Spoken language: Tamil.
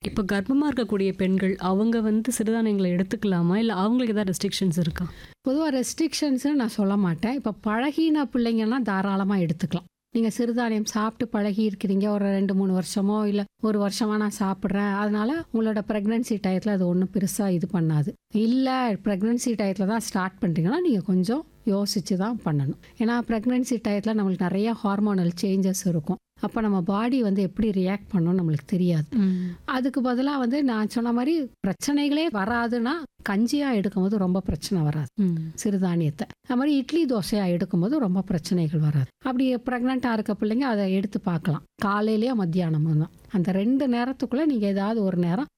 இப்போ கர்ப்பமாக இருக்கக்கூடிய பெண்கள் அவங்க வந்து சிறுதானியங்களை எடுத்துக்கலாமா இல்லை அவங்களுக்கு ஏதாவது ரெஸ்ட்ரிக்ஷன்ஸ் இருக்கா பொதுவாக ரெஸ்ட்ரிக்ஷன்ஸ்னு நான் சொல்ல மாட்டேன் இப்போ பழகின பிள்ளைங்கன்னா தாராளமாக எடுத்துக்கலாம் நீங்கள் சிறுதானியம் சாப்பிட்டு பழகி இருக்கிறீங்க ஒரு ரெண்டு மூணு வருஷமோ இல்லை ஒரு வருஷமாக நான் சாப்பிட்றேன் அதனால உங்களோட ப்ரெக்னன்சி டயத்தில் அது ஒன்றும் பெருசாக இது பண்ணாது இல்லை ப்ரெக்னன்சி டயத்தில் தான் ஸ்டார்ட் பண்ணுறீங்கன்னா நீங்கள் கொஞ்சம் யோசித்து தான் பண்ணணும் ஏன்னா ப்ரெக்னன்சி டயத்தில் நம்மளுக்கு நிறைய ஹார்மோனல் சேஞ்சஸ் இருக்கும் அப்போ நம்ம பாடி வந்து எப்படி ரியாக்ட் பண்ணணும் நம்மளுக்கு தெரியாது அதுக்கு பதிலாக வந்து நான் சொன்ன மாதிரி பிரச்சனைகளே வராதுன்னா கஞ்சியாக எடுக்கும்போது ரொம்ப பிரச்சனை வராது சிறுதானியத்தை அது மாதிரி இட்லி தோசையாக எடுக்கும்போது ரொம்ப பிரச்சனைகள் வராது அப்படி ப்ரெக்னெண்ட்டாக இருக்க பிள்ளைங்க அதை எடுத்து பார்க்கலாம் காலையிலேயே மத்தியானமும் தான் அந்த ரெண்டு நேரத்துக்குள்ளே நீங்கள் ஏதாவது ஒரு நேரம்